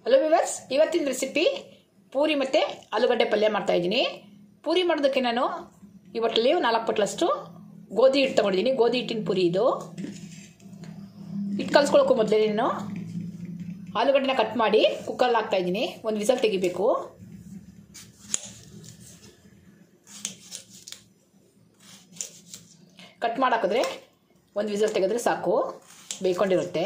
hello viewers ಇವತ್ತಿನ recipe puri ಮತ್ತು ಆಲೂಗಡ್ಡೆ ಪಲ್ಯ ಮಾಡ್ತಾ ಇದ್ದೀನಿ ಪೂರಿ ಮಾಡೋದಕ್ಕೆ ನಾನು ಈ ಬಟ್ಲಲ್ಲಿ ನಾಲ್ಕು ಬಟ್ಲಷ್ಟು ಗೋಧಿ ಹಿಟ್ಟು ತೊಗೊಂಡಿದ್ದೀನಿ ಗೋಧಿ ಹಿಟ್ಟಿನ ಪೂರಿ ಇದು ಹಿಟ್ಟು ಕಲ್ಸ್ಕೊಳಕ್ಕೂ ಮೊದಲೇ ನಾನು ಆಲೂಗಡ್ಡೆನ ಕಟ್ ಮಾಡಿ ಕುಕ್ಕರ್ಲ್ಲಿ ಹಾಕ್ತಾ ಇದ್ದೀನಿ ಒಂದು ವಿಸಲ್ ತೆಗಿಬೇಕು ಕಟ್ ಮಾಡಿ ಹಾಕಿದ್ರೆ ಒಂದು ವಿಸಲ್ ತೆಗೆದ್ರೆ ಸಾಕು ಬೇಯ್ಕೊಂಡಿರುತ್ತೆ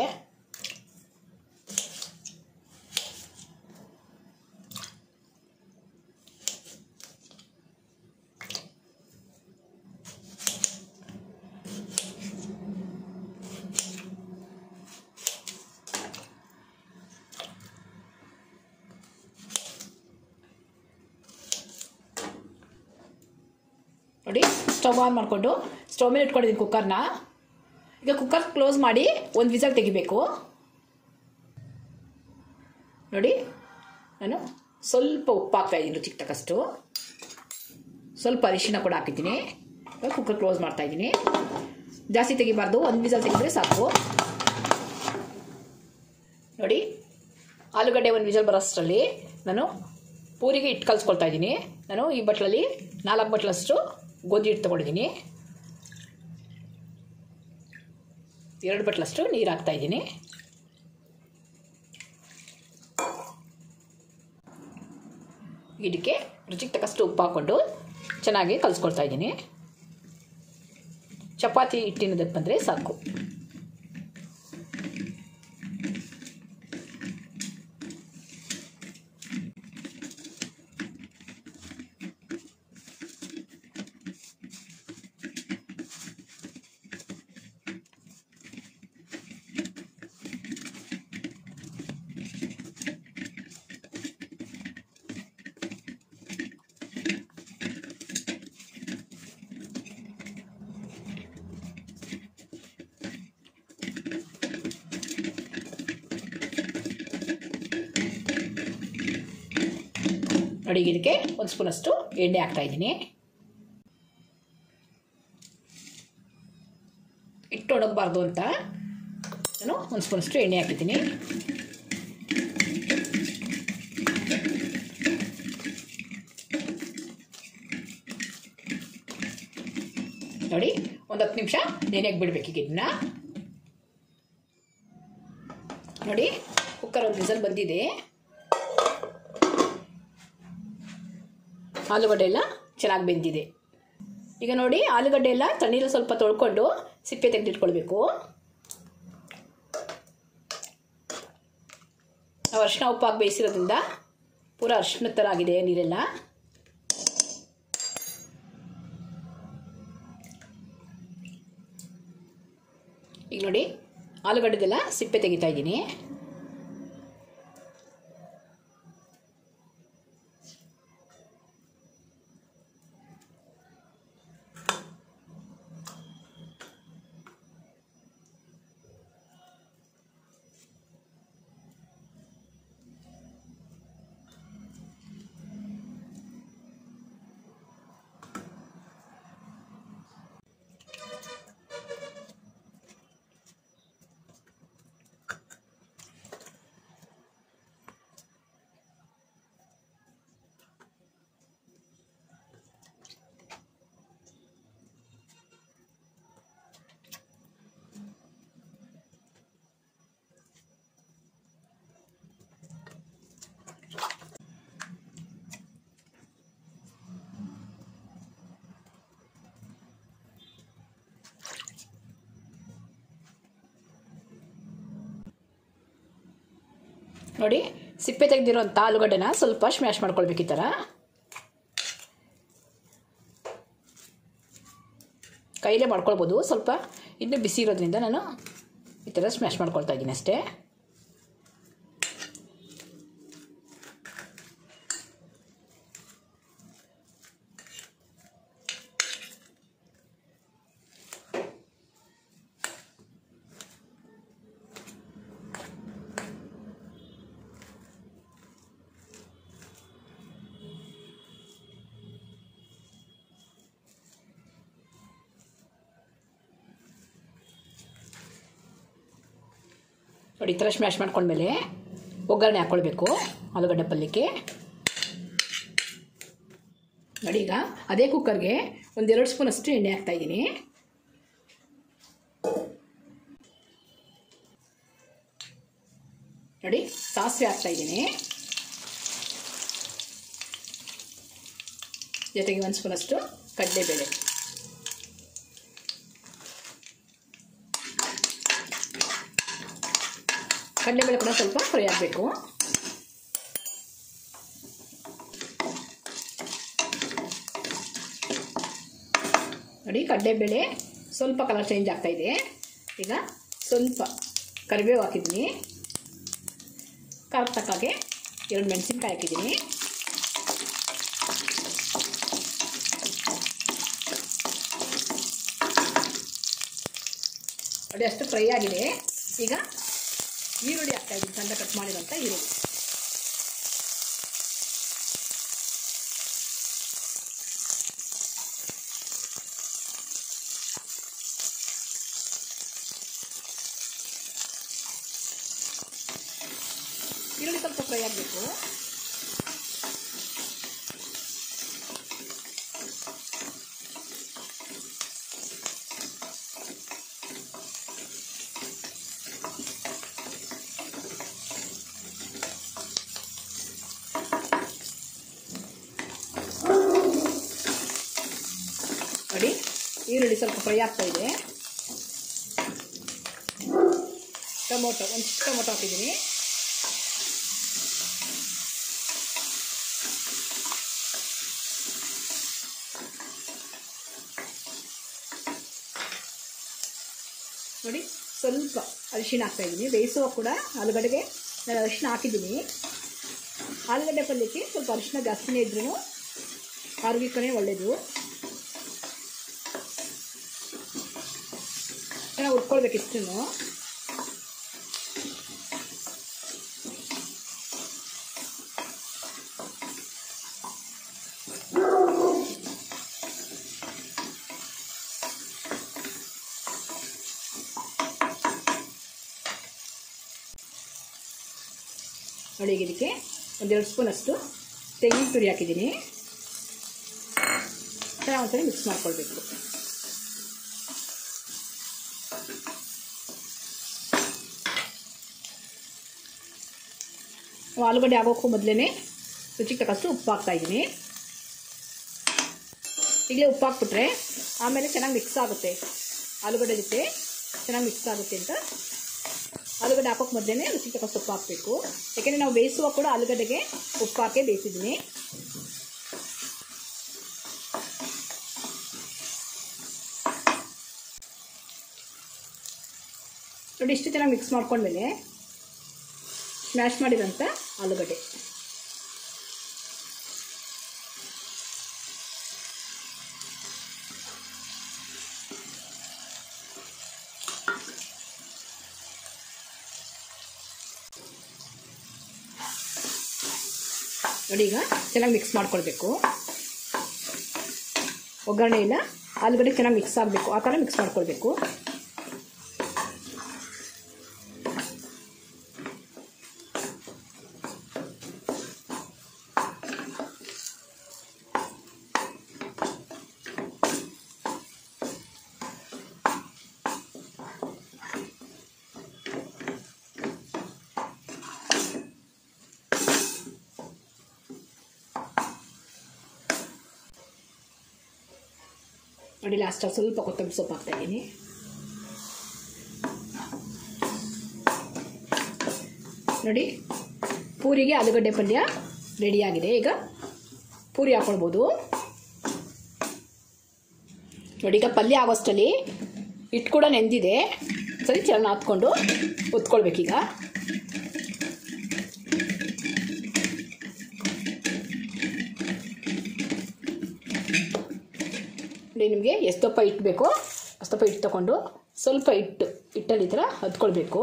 ನೋಡಿ ಸ್ಟವ್ ಆನ್ ಮಾಡಿಕೊಂಡು ಸ್ಟವ್ ಮೇಲೆ ಇಟ್ಕೊಂಡಿದ್ದೀನಿ ಕುಕ್ಕರ್ನ ಈಗ ಕುಕ್ಕರ್ ಕ್ಲೋಸ್ ಮಾಡಿ ಒಂದು ವಿಸಲ್ ತೆಗಿಬೇಕು ನೋಡಿ ನಾನು ಸ್ವಲ್ಪ ಉಪ್ಪು ಹಾಕ್ತಾ ಇದ್ದೀನಿ ರುಚಿಗೆ ತಕ್ಕಷ್ಟು ಸ್ವಲ್ಪ ಅರಿಶಿನ ಕೂಡ ಹಾಕಿದ್ದೀನಿ ಇವಾಗ ಕುಕ್ಕರ್ ಕ್ಲೋಸ್ ಮಾಡ್ತಾ ಇದ್ದೀನಿ ಜಾಸ್ತಿ ತೆಗಿಬಾರ್ದು ಒಂದು ವಿಸಲ್ ತೆಗೆದ್ರೆ ಸಾಕು ನೋಡಿ ಆಲೂಗಡ್ಡೆ ಒಂದು ವಿಸಲ್ ಬರೋಷ್ಟರಲ್ಲಿ ನಾನು ಪೂರಿಗೆ ಹಿಟ್ಟು ಕಲಿಸ್ಕೊಳ್ತಾ ಇದ್ದೀನಿ ನಾನು ಈ ಬಟ್ಲಲ್ಲಿ ನಾಲ್ಕು ಬಟ್ಲಷ್ಟು ಗೋಧಿ ಹಿಟ್ಟು ತೊಗೊಂಡಿದ್ದೀನಿ ಎರಡು ಬಟ್ಲಷ್ಟು ನೀರು ಹಾಕ್ತಾ ಇದ್ದೀನಿ ಇದಕ್ಕೆ ರುಚಿಗೆ ತಕ್ಕಷ್ಟು ಉಪ್ಪು ಹಾಕ್ಕೊಂಡು ಚೆನ್ನಾಗಿ ಕಲಿಸ್ಕೊಳ್ತಾ ಇದ್ದೀನಿ ಚಪಾತಿ ಹಿಟ್ಟಿನದಕ್ಕೆ ಬಂದರೆ ಸಾಕು ನೋಡಿ ಇದಕ್ಕೆ ಒಂದು ಸ್ಪೂನಷ್ಟು ಎಣ್ಣೆ ಹಾಕ್ತಾ ಇದ್ದೀನಿ ಹಿಟ್ಟು ಒಣಗಬಾರ್ದು ಅಂತ ನಾನು ಒಂದು ಸ್ಪೂನಷ್ಟು ಎಣ್ಣೆ ಹಾಕಿದ್ದೀನಿ ನೋಡಿ ಒಂದು ಹತ್ತು ನಿಮಿಷ ನೆನೆಗೆ ಬಿಡ್ಬೇಕು ಇದನ್ನ ನೋಡಿ ಕುಕ್ಕರ್ ಒಂದು ವಿಸಲ್ ಬಂದಿದೆ ಆಲೂಗಡ್ಡೆ ಎಲ್ಲ ಚೆನ್ನಾಗಿ ಬೆಂದಿದೆ ಈಗ ನೋಡಿ ಆಲೂಗಡ್ಡೆ ಎಲ್ಲ ತಣ್ಣೀರು ಸ್ವಲ್ಪ ತೊಳ್ಕೊಂಡು ಸಿಪ್ಪೆ ತೆಗೆದಿಟ್ಕೊಳ್ಬೇಕು ನಾವು ಅರಿಶಿನ ಉಪ್ಪು ಹಾಕಿ ಬೇಯಿಸಿರೋದ್ರಿಂದ ಪೂರ ಅರಿಶಿನ ಥರ ಆಗಿದೆ ನೀರೆಲ್ಲ ಈಗ ನೋಡಿ ಆಲೂಗಡ್ಡೆದೆಲ್ಲ ಸಿಪ್ಪೆ ತೆಗಿತಾ ಇದ್ದೀನಿ ನೋಡಿ ಸಿಪ್ಪೆ ತೆಗೆದಿರೋಂಥ ಆಲೂಗಡ್ಡೆನ ಸ್ವಲ್ಪ ಸ್ಮ್ಯಾಶ್ ಮಾಡ್ಕೊಳ್ಬೇಕು ಈ ಥರ ಕೈಲೇ ಮಾಡ್ಕೊಳ್ಬೋದು ಸ್ವಲ್ಪ ಇನ್ನೂ ಬಿಸಿ ಇರೋದ್ರಿಂದ ನಾನು ಈ ಥರ ಸ್ಮ್ಯಾಶ್ ಮಾಡ್ಕೊಳ್ತಾ ಇದ್ದೀನಿ ಅಷ್ಟೇ ನೋಡಿ ಈ ಥರ ಸ್ಮ್ಯಾಶ್ ಮಾಡ್ಕೊಂಡ್ಮೇಲೆ ಒಗ್ಗರಣೆ ಹಾಕ್ಕೊಳ್ಬೇಕು ಆಲೂಗಡ್ಡೆ ಪಲ್ಯಕ್ಕೆ ನೋಡಿ ಈಗ ಅದೇ ಕುಕ್ಕರ್ಗೆ ಒಂದೆರಡು ಸ್ಪೂನ್ ಅಷ್ಟು ಎಣ್ಣೆ ಹಾಕ್ತಾ ಇದ್ದೀನಿ ನೋಡಿ ಸಾಸಿವೆ ಹಾಕ್ತಾ ಇದ್ದೀನಿ ಜೊತೆಗೆ ಒಂದು ಸ್ಪೂನ್ ಅಷ್ಟು ಕಡಲೆಬೇಳೆ ಕಡಲೆಬೇಳೆ ಕೂಡ ಸ್ವಲ್ಪ ಫ್ರೈ ಆಗಬೇಕು ನೋಡಿ ಕಡಲೆಬೇಳೆ ಸ್ವಲ್ಪ ಕಲರ್ ಚೇಂಜ್ ಆಗ್ತಾ ಇದೆ ಈಗ ಸ್ವಲ್ಪ ಕರಿಬೇವು ಹಾಕಿದ್ದೀನಿ ಖಾರ ತಕ್ಕಾಗೆ ಎರಡು ಮೆಣಸಿನ್ಕಾಯಿ ಹಾಕಿದ್ದೀನಿ ನೋಡಿ ಅಷ್ಟು ಫ್ರೈ ಆಗಿದೆ ಈಗ ಈರುಳ್ಳಿ ಹಾಕ್ತಾ ಇದ್ದೀನಿ ಸಣ್ಣ ಕಟ್ ಮಾಡಿರೋಂಥ ಈರುಳ್ಳಿ ಈರುಳ್ಳಿ ಸ್ವಲ್ಪ ಫ್ರೈ ಆಗಬೇಕು ನೋಡಿ ಈರುಳ್ಳಿ ಸ್ವಲ್ಪ ಫ್ರೈ ಆಗ್ತಾ ಇದೆ ಟೊಮೊಟೊ ಒಂದು ಚಿಕ್ಕ ಟೊಮೊಟೊ ಹಾಕಿದ್ದೀನಿ ನೋಡಿ ಸ್ವಲ್ಪ ಅರಿಶಿಣ ಹಾಕ್ತಾ ಇದ್ದೀನಿ ಬೇಯಿಸುವಾಗ ಕೂಡ ಆಲೂಗಡ್ಡೆಗೆ ನಾನು ಅರಿಶಿಣ ಹಾಕಿದ್ದೀನಿ ಆಲೂಗಡ್ಡೆ ಪಲ್ಯಕ್ಕೆ ಸ್ವಲ್ಪ ಅರಿಶಿಣ ಜಾಸ್ತಿನೇ ಇದ್ರೂ ಆರೋಗ್ಯಕ್ಕೇ ಒಳ್ಳೆಯದು ಚೆನ್ನಾಗಿ ಉಟ್ಕೊಳ್ಬೇಕು ಇಷ್ಟನ್ನು ನೋಡಿ ಈಗ ಇದಕ್ಕೆ ಒಂದೆರಡು ಸ್ಪೂನ್ ಅಷ್ಟು ತೆಂಗಿನ ತುರಿ ಹಾಕಿದ್ದೀನಿ ಚೆನ್ನಾಗಿ ಒಂದ್ಸರಿ ಮಿಕ್ಸ್ ಮಾಡ್ಕೊಳ್ಬೇಕು ಆಲೂಗಡ್ಡೆ ಆಗೋಕ್ಕೂ ಮೊದಲೇ ರುಚಿಗೆ ತಕ್ಕಷ್ಟು ಉಪ್ಪು ಹಾಕ್ತಾ ಇದ್ದೀನಿ ಈಗಲೇ ಉಪ್ಪು ಹಾಕ್ಬಿಟ್ರೆ ಆಮೇಲೆ ಚೆನ್ನಾಗಿ ಮಿಕ್ಸ್ ಆಗುತ್ತೆ ಆಲೂಗಡ್ಡೆ ಜೊತೆ ಚೆನ್ನಾಗಿ ಮಿಕ್ಸ್ ಆಗುತ್ತೆ ಅಂತ ಆಲೂಗಡ್ಡೆ ಹಾಕೋಕೆ ಮೊದಲೇ ರುಚಿ ತಕ್ಕಷ್ಟು ಉಪ್ಪು ಹಾಕಬೇಕು ಯಾಕೆಂದರೆ ನಾವು ಬೇಯಿಸುವಾಗ ಕೂಡ ಆಲೂಗಡ್ಡೆಗೆ ಉಪ್ಪು ಹಾಕಿ ಬೇಯಿಸಿದ್ದೀನಿ ನೋಡಿ ಇಷ್ಟು ಚೆನ್ನಾಗಿ ಮಿಕ್ಸ್ ಮಾಡ್ಕೊಂಡ್ಮೇಲೆ ಸ್ಮ್ಯಾಶ್ ಮಾಡಿರೋಂಥ ಆಲೂಗಡ್ಡೆ ನೋಡಿ ಈಗ ಚೆನ್ನಾಗಿ ಮಿಕ್ಸ್ ಮಾಡ್ಕೊಳ್ಬೇಕು ಒಗ್ಗರಣೆ ಇಲ್ಲ ಆಲೂಗಡ್ಡೆ ಚೆನ್ನಾಗಿ ಮಿಕ್ಸ್ ಆಗಬೇಕು ಆ ಥರ ಮಿಕ್ಸ್ ಮಾಡ್ಕೊಳ್ಬೇಕು ನೋಡಿ ಲಾಸ್ಟಲ್ಲಿ ಸ್ವಲ್ಪ ಕೊತ್ತಂಬರಿ ಸೊಪ್ಪು ಹಾಕ್ತಾ ಇದ್ದೀನಿ ನೋಡಿ ಪೂರಿಗೆ ಆಲೂಗಡ್ಡೆ ಪಲ್ಯ ರೆಡಿಯಾಗಿದೆ ಈಗ ಪೂರಿ ಹಾಕ್ಕೊಳ್ಬೋದು ನೋಡಿ ಈಗ ಪಲ್ಯ ಆಗೋಷ್ಟರಲ್ಲಿ ಹಿಟ್ಟು ಕೂಡ ನೆಂದಿದೆ ಸರಿ ಚೆನ್ನಾಗಿ ಹಾಕ್ಕೊಂಡು ಒತ್ಕೊಳ್ಬೇಕೀಗ ನೋಡಿ ನಿಮಗೆ ಎಷ್ಟಪ್ಪ ಹಿಟ್ಟು ಬೇಕೋ ಅಷ್ಟಪ್ಪ ಹಿಟ್ಟು ತೊಗೊಂಡು ಸ್ವಲ್ಪ ಹಿಟ್ಟು ಹಿಟ್ಟಲ್ಲಿ ಈ ಥರ ಹದ್ಕೊಳ್ಬೇಕು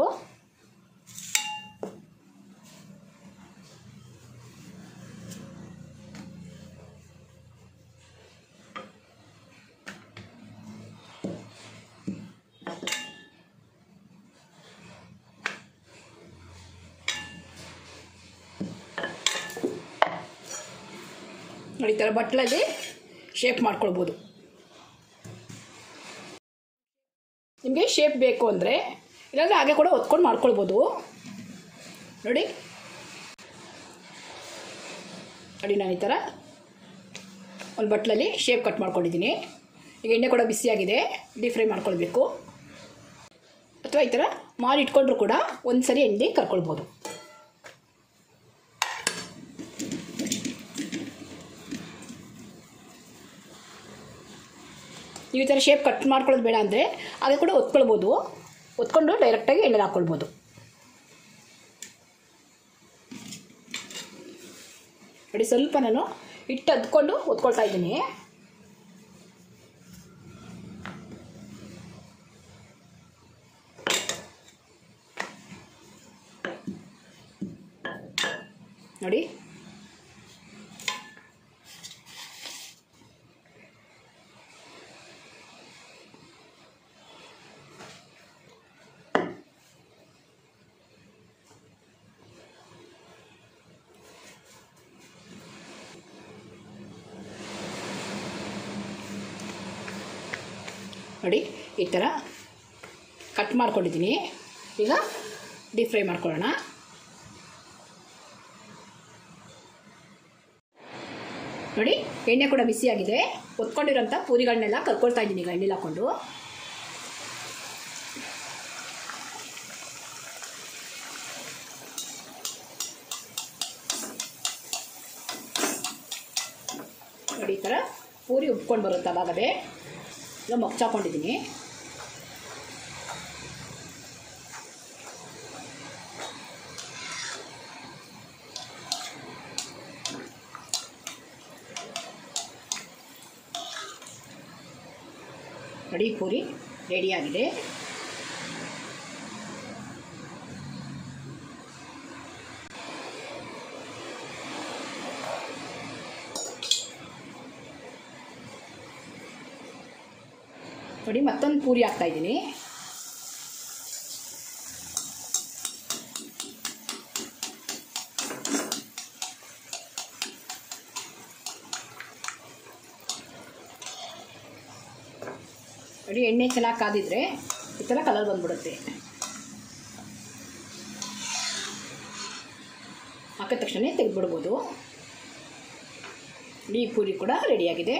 ನೋಡಿ ಈ ಥರ ಬಟ್ಲಲ್ಲಿ ಶೇಪ್ ಮಾಡ್ಕೊಳ್ಬೋದು ನಿಮಗೆ ಶೇಪ್ ಬೇಕು ಅಂದರೆ ಇಲ್ಲಾಂದರೆ ಹಾಗೆ ಕೂಡ ಒತ್ಕೊಂಡು ಮಾಡ್ಕೊಳ್ಬೋದು ನೋಡಿ ನೋಡಿ ನಾನು ಈ ಥರ ಒಂದು ಬಟ್ಲಲ್ಲಿ ಶೇಪ್ ಕಟ್ ಮಾಡ್ಕೊಂಡಿದ್ದೀನಿ ಈಗ ಎಣ್ಣೆ ಕೂಡ ಬಿಸಿಯಾಗಿದೆ ಡೀಪ್ ಫ್ರೈ ಮಾಡ್ಕೊಳ್ಬೇಕು ಅಥವಾ ಈ ಥರ ಮಾಡಿ ಇಟ್ಕೊಂಡ್ರು ಕೂಡ ಒಂದು ಸರಿ ಎಣ್ಣೆ ಕರ್ಕೊಳ್ಬೋದು ನೀವು ಈ ಥರ ಶೇಪ್ ಕಟ್ ಮಾಡ್ಕೊಳ್ಳೋದು ಬೇಡ ಅಂದರೆ ಹಾಗೆ ಕೂಡ ಒತ್ಕೊಳ್ಬೋದು ಒತ್ಕೊಂಡು ಡೈರೆಕ್ಟಾಗಿ ಎಣ್ಣೆಗೆ ಹಾಕ್ಕೊಳ್ಬೋದು ನೋಡಿ ಸ್ವಲ್ಪ ನಾನು ಹಿಟ್ಟು ಅದ್ಕೊಂಡು ಒತ್ಕೊಳ್ತಾ ಇದ್ದೀನಿ ನೋಡಿ ನೋಡಿ ಈ ಥರ ಕಟ್ ಮಾಡ್ಕೊಂಡಿದ್ದೀನಿ ಈಗ ಡೀಪ್ ಫ್ರೈ ಮಾಡ್ಕೊಳ್ಳೋಣ ನೋಡಿ ಎಣ್ಣೆ ಕೂಡ ಬಿಸಿಯಾಗಿದೆ ಒತ್ಕೊಂಡಿರೋಂಥ ಪೂರಿಗಳನ್ನೆಲ್ಲ ಕರ್ಕೊಳ್ತಾ ಇದ್ದೀನಿ ಈಗ ಎಣ್ಣೆಲಿ ಹಾಕ್ಕೊಂಡು ನೋಡಿ ಈ ಥರ ಪೂರಿ ಉಬ್ಕೊಂಡು ಬರುತ್ತೆ ಅವಾಗದೇ ಈಗ ಮಗ್ಚಾಕೊಂಡಿದ್ದೀನಿ ನೋಡಿ ಪೂರಿ ರೆಡಿಯಾಗಿದೆ ನೋಡಿ ಮತ್ತೊಂದು ಪೂರಿ ಹಾಕ್ತಾ ಇದ್ದೀನಿ ನೋಡಿ ಎಣ್ಣೆ ಚೆನ್ನಾಗಿ ಕಾದಿದ್ರೆ ಈ ಥರ ಕಲರ್ ಬಂದ್ಬಿಡುತ್ತೆ ಹಾಕಿದ ತಕ್ಷಣ ತೆಗೆದ್ಬಿಡ್ಬೋದು ಈ ಪೂರಿ ಕೂಡ ರೆಡಿಯಾಗಿದೆ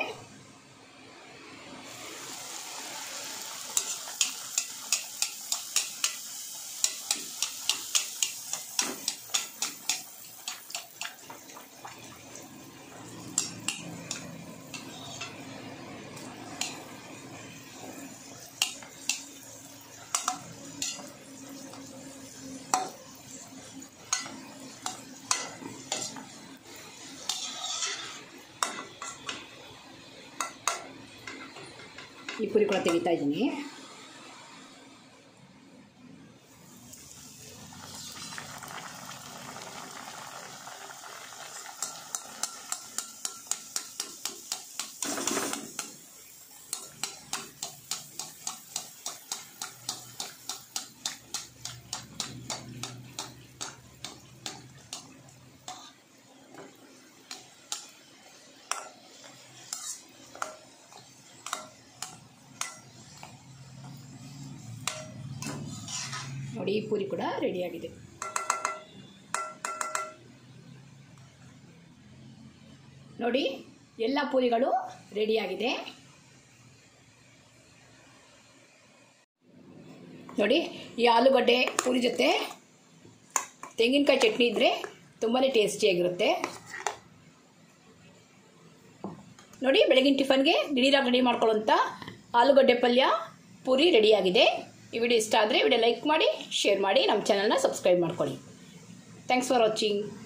ಈ ಪುರಿ ಕೂಡ ತೆಗಿತಾ ಇದ್ದೀನಿ ನೋಡಿ ಈ ಪೂರಿ ಕೂಡ ರೆಡಿಯಾಗಿದೆ ನೋಡಿ ಎಲ್ಲ ಪೂರಿಗಳು ರೆಡಿಯಾಗಿದೆ ನೋಡಿ ಈ ಆಲೂಗಡ್ಡೆ ಪೂರಿ ಜೊತೆ ತೆಂಗಿನಕಾಯಿ ಚಟ್ನಿ ಇದ್ದರೆ ತುಂಬಾ ಟೇಸ್ಟಿಯಾಗಿರುತ್ತೆ ನೋಡಿ ಬೆಳಗಿನ ಟಿಫನ್ಗೆ ದಿಢೀರಾಗಿ ರೆಡಿ ಮಾಡ್ಕೊಳ್ಳೋಂಥ ಆಲೂಗಡ್ಡೆ ಪಲ್ಯ ಪೂರಿ ರೆಡಿಯಾಗಿದೆ ಈ ವಿಡಿಯೋ ಇಷ್ಟ ಆದರೆ ವಿಡಿಯೋ ಲೈಕ್ ಮಾಡಿ ಶೇರ್ ಮಾಡಿ ನಮ್ಮ ಚಾನಲ್ನ ಸಬ್ಸ್ಕ್ರೈಬ್ ಮಾಡ್ಕೊಳ್ಳಿ ಥ್ಯಾಂಕ್ಸ್ ಫಾರ್ ವಾಚಿಂಗ್